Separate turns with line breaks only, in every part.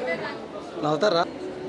నవ్వుతారా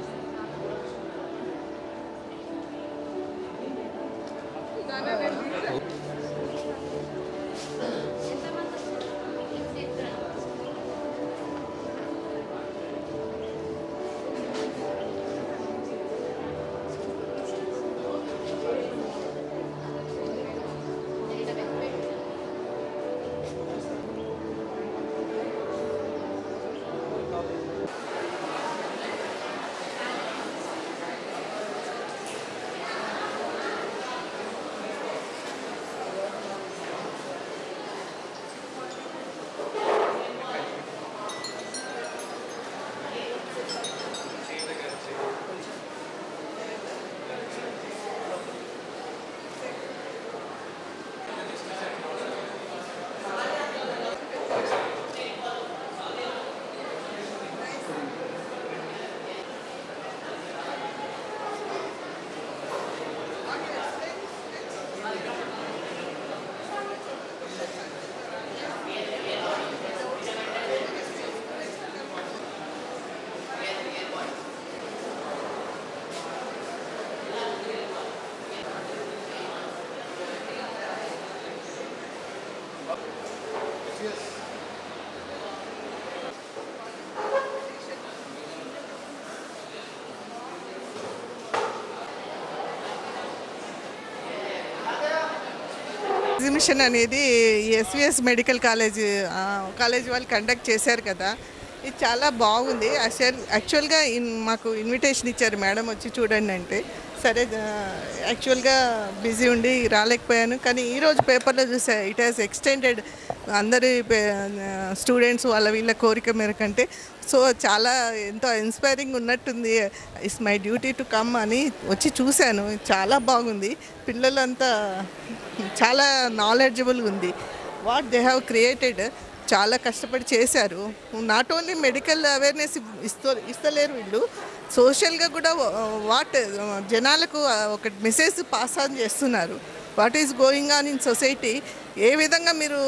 exhibition అనేది SVS medical college ఆ, college వాళ్ళు కండక్ట్ చేశారు కదా ఇది చాలా బాగుంది అసలు యాక్చువల్గా ఇన్ మాకు ఇన్విటేషన్ ఇచ్చారు మేడం వచ్చి చూడండి అంటే సరే ఆ, యాక్చువల్గా బిజీ ఉండి రాలేకపోయాను కానీ ఈరోజు పేపర్లో చూసా ఇట్ హాస్ ఎక్స్టెండెడ్ అందరి స్టూడెంట్స్ వాళ్ళ వీళ్ళ కోరిక మేరకంటే సో చాలా ఎంతో ఇన్స్పైరింగ్ ఉన్నట్టుంది it's my duty to come అని వచ్చి చూశాను చాలా బాగుంది పిల్లలంతా చాలా నాలెడ్జబుల్ ఉంది వాట్ దే హ్యావ్ క్రియేటెడ్ చాలా కష్టపడి చేశారు నాట్ ఓన్లీ మెడికల్ అవేర్నెస్ ఇస్తూ ఇస్తలేరు వీళ్ళు సోషల్గా కూడా వాట్ జనాలకు ఒక మెసేజ్ పాస్ ఆన్ చేస్తున్నారు what is going on in society ఏ విధంగా మీరు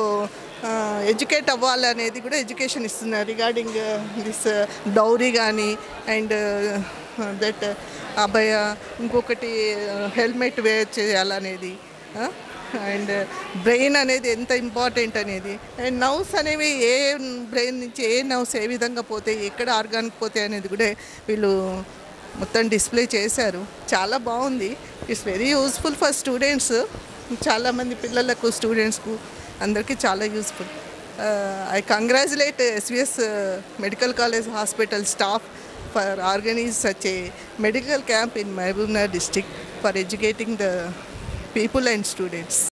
ఎడ్యుకేట్ అవ్వాలి అనేది కూడా ఎడ్యుకేషన్ ఇస్తున్నారు రిగార్డింగ్ దిస్ డౌరీ కానీ అండ్ దట్ అభయ ఇంకొకటి హెల్మెట్ వేర్ చేయాలనేది అండ్ బ్రెయిన్ అనేది ఎంత ఇంపార్టెంట్ అనేది అండ్ నవ్స్ అనేవి ఏ బ్రెయిన్ నుంచి ఏ నవ్స్ ఏ విధంగా పోతాయి ఎక్కడ ఆర్గానిక్ పోతాయి అనేది కూడా వీళ్ళు మొత్తం డిస్ప్లే చేశారు చాలా బాగుంది it's very useful for students చాలామంది పిల్లలకు స్టూడెంట్స్కు అందరికీ చాలా useful I congratulate SVS medical college hospital staff for organise such a medical camp in Mahabubnagar district for educating the people and students.